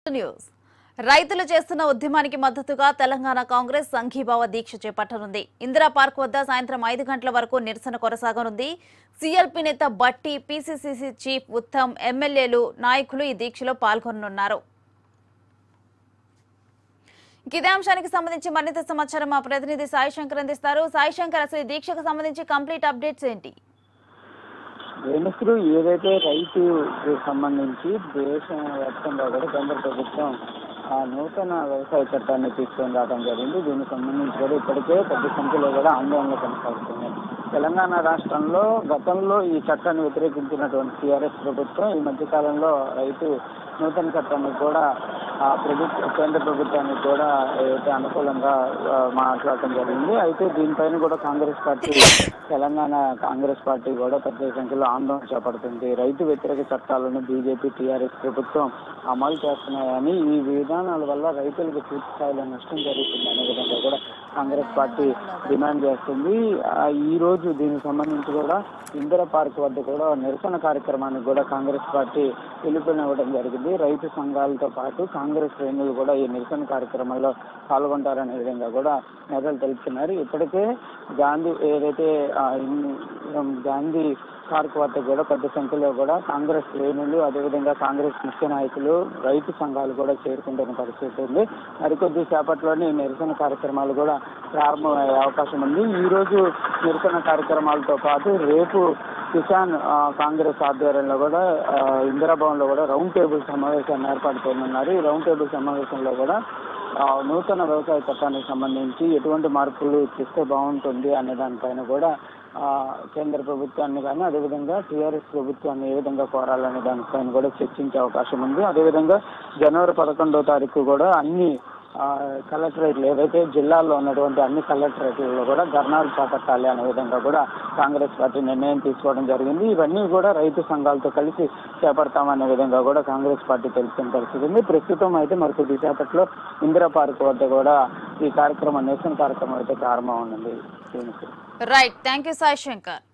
news రైతులు చేస్తున్న ఉద్యమానికి మద్దతుగా తెలంగాణ కాంగ్రెస్ సంఘీభావ దీక్ష చేపట్టనుంది ఇందిరా పార్క్ వద్ద సాయంత్రం ఐదు గంటల వరకు నిరసన కొనసాగనుంది సీఎల్పీ నేత బట్టి పీసీసీసీ చీఫ్ ఉత్తమ్ ఎమ్మెల్యేలు నాయకులు ఈ దీక్షలో పాల్గొననున్నారు ఇక ఇదే అంశానికి సంబంధించి మరింత సమాచారం మా ప్రతినిధి సాయి శంకర్ అందిస్తారు సాయి శంకర్ అసలు ఈ దీక్షకు సంబంధించి కంప్లీట్ అప్డేట్స్ ఏంటి వేణుశ్రీ ఏదైతే రైతుకు సంబంధించి దేశవ్యాప్తంగా కూడా కేంద్ర ప్రభుత్వం ఆ నూతన వ్యవసాయ చట్టాన్ని తీసుకొని రావడం జరిగింది దీనికి సంబంధించి కూడా ఇప్పటికే పెద్ద సంఖ్యలో కూడా ఆందోళనలు కొనసాగుతున్నాయి తెలంగాణ రాష్ట్రంలో గతంలో ఈ చట్టాన్ని వ్యతిరేకించినటువంటి టీఆర్ఎస్ ప్రభుత్వం ఈ మధ్య కాలంలో రైతు నూతన చట్టాన్ని కూడా ఆ ప్రభుత్వ కేంద్ర ప్రభుత్వానికి కూడా ఏదైతే అనుకూలంగా ఆ, మాట్లాడటం జరిగింది అయితే దీనిపైన కూడా Congress party Telangana Congress party కూడా పెద్ద సంఖ్యలో ఆందోళన చేపడుతుంది రైతు వ్యతిరేక చట్టాలను బీజేపీ టీఆర్ఎస్ ప్రభుత్వం అమలు చేస్తున్నాయని ఈ విధానాల వల్ల రైతులకు పూర్తి స్థాయిలో నష్టం జరుగుతుంది అనే విధంగా కూడా కాంగ్రెస్ పార్టీ డిమాండ్ చేస్తుంది ఆ, ఈ రోజు దీనికి సంబంధించి కూడా ఇందిరా పార్క్ వద్ద కూడా నిరసన కార్యక్రమానికి కూడా కాంగ్రెస్ పార్టీ పిలుపునివ్వడం జరిగింది రైతు సంఘాలతో పాటు కాంగ్రెస్ శ్రేణులు కూడా ఈ నిరసన కార్యక్రమంలో పాల్గొంటారనే విధంగా కూడా నేతలు తెలుపుతున్నారు ఇప్పటికే గాంధీ ఏదైతే ఆ, ఇన్- గాంధీ పార్క్ వద్ద కూడా పెద్ద సంఖ్యలో కూడా కాంగ్రెస్ శ్రేణులు అదేవిధంగా కాంగ్రెస్ ముఖ్య నాయకులు రైతు సంఘాలు కూడా చేరుకుంటున్న పరిస్థితి ఉంది మరికొద్ది సేపట్లోనే ఈ నిరసన కార్యక్రమాలు కూడా ప్రారంభమయ్యే అవకాశం ఉంది ఈ రోజు నిరసన కార్యక్రమాలతో పాటు రేపు కిసాన్ ఆ, కాంగ్రెస్ ఆధ్వర్యంలో కూడా ఆ, ఇందిరాభవన్ లో కూడా రౌండ్ టేబుల్ సమావేశాన్ని ఏర్పాటు చేయనున్నారు ఈ రౌండ్ టేబుల్ సమావేశంలో కూడా ఆ, నూతన వ్యవసాయ చట్టానికి సంబంధించి ఎటువంటి మార్పులు చేస్తే బాగుంటుంది అనే దానిపైన కూడా ఆ, కేంద్ర ప్రభుత్వాన్ని కానీ అదేవిధంగా టీఆర్ఎస్ ప్రభుత్వాన్ని ఏ విధంగా కోరాలనే దానిపైన కూడా చర్చించే అవకాశం ఉంది అదేవిధంగా జనవరి పదకొండో తారీఖు కూడా అన్ని ఆ, కలెక్టరేట్లు ఏదైతే జిల్లాల్లో ఉన్నటువంటి అన్ని కలెక్టరేట్లలో కూడా ధర్నాలు చేపట్టాలి అనే విధంగా కూడా కాంగ్రెస్ పార్టీ నిర్ణయం తీసుకోవడం జరిగింది ఇవన్నీ కూడా రైతు సంఘాలతో కలిసి చేపడతామనే విధంగా కూడా కాంగ్రెస్ పార్టీ తెలుసుకున్న పరిస్థితి ఉంది ప్రస్తుతం అయితే మరి కొద్ది సేపట్లో ఇందిరా పార్క్ వద్ద కూడా ఈ కార్యక్రమం నిరసన కార్యక్రమం అయితే ప్రారంభం ఉంది right thank you Sai Shankar